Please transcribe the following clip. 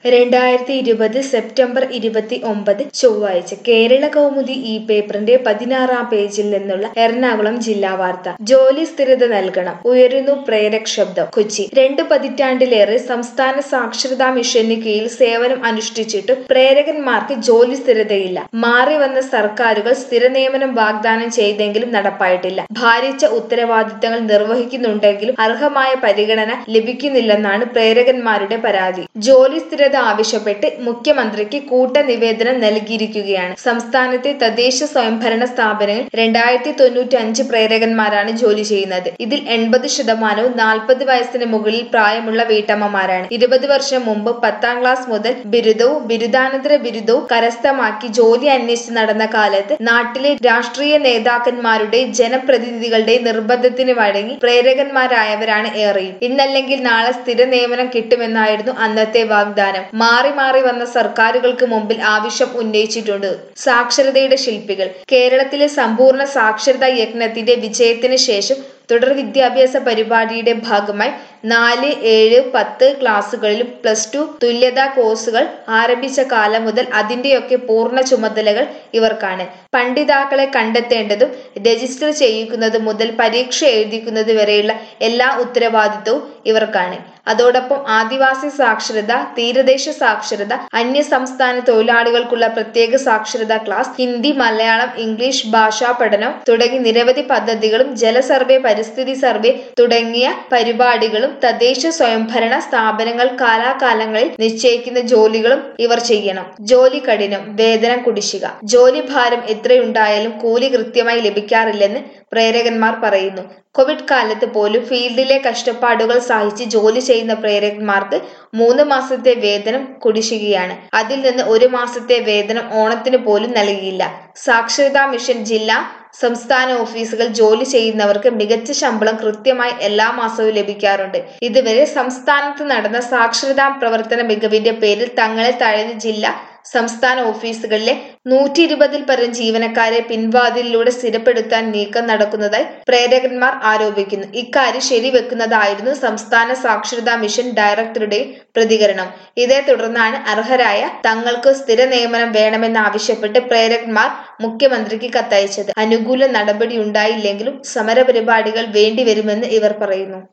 രണ്ടായിരത്തി ഇരുപത് സെപ്റ്റംബർ ഇരുപത്തി ഒമ്പത് ചൊവ്വാഴ്ച കേരള കൗമുദി ഈ പേപ്പറിന്റെ പതിനാറാം പേജിൽ നിന്നുള്ള എറണാകുളം ജില്ലാ വാർത്ത ജോലി സ്ഥിരത നൽകണം ഉയരുന്നു പ്രേരക് ശബ്ദം കൊച്ചി രണ്ടു പതിറ്റാണ്ടിലേറെ സംസ്ഥാന സാക്ഷരതാ മിഷന് കീഴിൽ സേവനം അനുഷ്ഠിച്ചിട്ടും പ്രേരകന്മാർക്ക് ജോലി സ്ഥിരതയില്ല മാറി വന്ന സർക്കാരുകൾ സ്ഥിര നിയമനം വാഗ്ദാനം ചെയ്തെങ്കിലും നടപ്പായിട്ടില്ല ഭാരിച്ച ഉത്തരവാദിത്തങ്ങൾ നിർവഹിക്കുന്നുണ്ടെങ്കിലും അർഹമായ പരിഗണന ലഭിക്കുന്നില്ലെന്നാണ് പ്രേരകന്മാരുടെ പരാതി ജോലി സ്ഥിരത ആവശ്യപ്പെട്ട് മുഖ്യമന്ത്രിക്ക് കൂട്ട നിവേദനം നൽകിയിരിക്കുകയാണ് സംസ്ഥാനത്തെ തദ്ദേശ സ്വയംഭരണ സ്ഥാപനങ്ങൾ രണ്ടായിരത്തി തൊണ്ണൂറ്റി അഞ്ച് പ്രേരകന്മാരാണ് ജോലി ചെയ്യുന്നത് ഇതിൽ എൺപത് ശതമാനവും നാൽപ്പത് വയസ്സിന് മുകളിൽ പ്രായമുള്ള വീട്ടമ്മമാരാണ് ഇരുപത് വർഷം മുമ്പ് പത്താം ക്ലാസ് മുതൽ ബിരുദവും ബിരുദാനന്തര ബിരുദവും കരസ്ഥമാക്കി ജോലി അന്വേഷിച്ച് നടന്ന കാലത്ത് നാട്ടിലെ രാഷ്ട്രീയ നേതാക്കന്മാരുടെ ജനപ്രതിനിധികളുടെ നിർബന്ധത്തിന് വഴങ്ങി പ്രേരകന്മാരായവരാണ് ഏറെയും ഇന്നല്ലെങ്കിൽ നാളെ സ്ഥിര നിയമനം കിട്ടുമെന്നായിരുന്നു അന്നത്തെ വാഗ്ദാനം മാറി മാറി വന്ന സർക്കാരുകൾക്ക് മുമ്പിൽ ആവശ്യം ഉന്നയിച്ചിട്ടുണ്ട് സാക്ഷരതയുടെ ശില്പികൾ കേരളത്തിലെ സമ്പൂർണ്ണ സാക്ഷരതാ യജ്ഞത്തിന്റെ വിജയത്തിന് ശേഷം തുടർ വിദ്യാഭ്യാസ പരിപാടിയുടെ ഭാഗമായി നാല് ഏഴ് പത്ത് ക്ലാസ്സുകളിലും പ്ലസ് ടു തുല്യതാ കോഴ്സുകൾ ആരംഭിച്ച കാലം മുതൽ അതിന്റെയൊക്കെ പൂർണ്ണ ചുമതലകൾ ഇവർക്കാണ് പണ്ഡിതാക്കളെ കണ്ടെത്തേണ്ടതും രജിസ്റ്റർ ചെയ്യിക്കുന്നത് മുതൽ പരീക്ഷ എഴുതിക്കുന്നത് വരെയുള്ള എല്ലാ ഉത്തരവാദിത്വവും ഇവർക്കാണ് അതോടൊപ്പം ആദിവാസി സാക്ഷരത തീരദേശ സാക്ഷരത അന്യ സംസ്ഥാന തൊഴിലാളികൾക്കുള്ള പ്രത്യേക സാക്ഷരതാ ക്ലാസ് ഹിന്ദി മലയാളം ഇംഗ്ലീഷ് ഭാഷാ പഠനം തുടങ്ങി നിരവധി പദ്ധതികളും ജല സർവേ പരിസ്ഥിതി സർവേ തുടങ്ങിയ പരിപാടികളും തദ്ദേശ സ്വയംഭരണ സ്ഥാപനങ്ങൾ കാലാകാലങ്ങളിൽ നിശ്ചയിക്കുന്ന ജോലികളും ഇവർ ചെയ്യണം ജോലി കഠിനം വേതനം കുടിശ്ശിക ജോലി ഭാരം എത്രയുണ്ടായാലും കൂലി കൃത്യമായി ലഭിക്കാറില്ലെന്ന് പ്രേരകന്മാർ പറയുന്നു കോവിഡ് കാലത്ത് പോലും ഫീൽഡിലെ കഷ്ടപ്പാടുകൾ സഹിച്ച് ജോലി ചെയ്യുന്ന പ്രേരകന്മാർക്ക് മൂന്ന് മാസത്തെ വേതനം കുടിശ്ശികയാണ് അതിൽ നിന്ന് ഒരു മാസത്തെ വേതനം ഓണത്തിന് പോലും നൽകിയില്ല സാക്ഷരതാ മിഷൻ ജില്ലാ സംസ്ഥാന ഓഫീസുകൾ ജോലി ചെയ്യുന്നവർക്ക് മികച്ച ശമ്പളം കൃത്യമായി എല്ലാ മാസവും ലഭിക്കാറുണ്ട് ഇതുവരെ സംസ്ഥാനത്ത് നടന്ന സാക്ഷരതാ പ്രവർത്തന മികവിന്റെ പേരിൽ തങ്ങളെ തഴഞ്ഞ ജില്ലാ സംസ്ഥാന ഓഫീസുകളിലെ നൂറ്റി ഇരുപതിൽ പരം ജീവനക്കാരെ പിൻവാതിലിലൂടെ സ്ഥിരപ്പെടുത്താൻ നീക്കം നടക്കുന്നതായി പ്രേരകന്മാർ ആരോപിക്കുന്നു ഇക്കാര്യം ശരിവെക്കുന്നതായിരുന്നു സംസ്ഥാന സാക്ഷരതാ മിഷൻ ഡയറക്ടറുടെ പ്രതികരണം ഇതേ തുടർന്നാണ് അർഹരായ തങ്ങൾക്ക് സ്ഥിര നിയമനം വേണമെന്നാവശ്യപ്പെട്ട് പ്രേരകന്മാർ മുഖ്യമന്ത്രിക്ക് കത്തയച്ചത് അനുകൂല നടപടി ഉണ്ടായില്ലെങ്കിലും സമരപരിപാടികൾ വേണ്ടിവരുമെന്ന് ഇവർ പറയുന്നു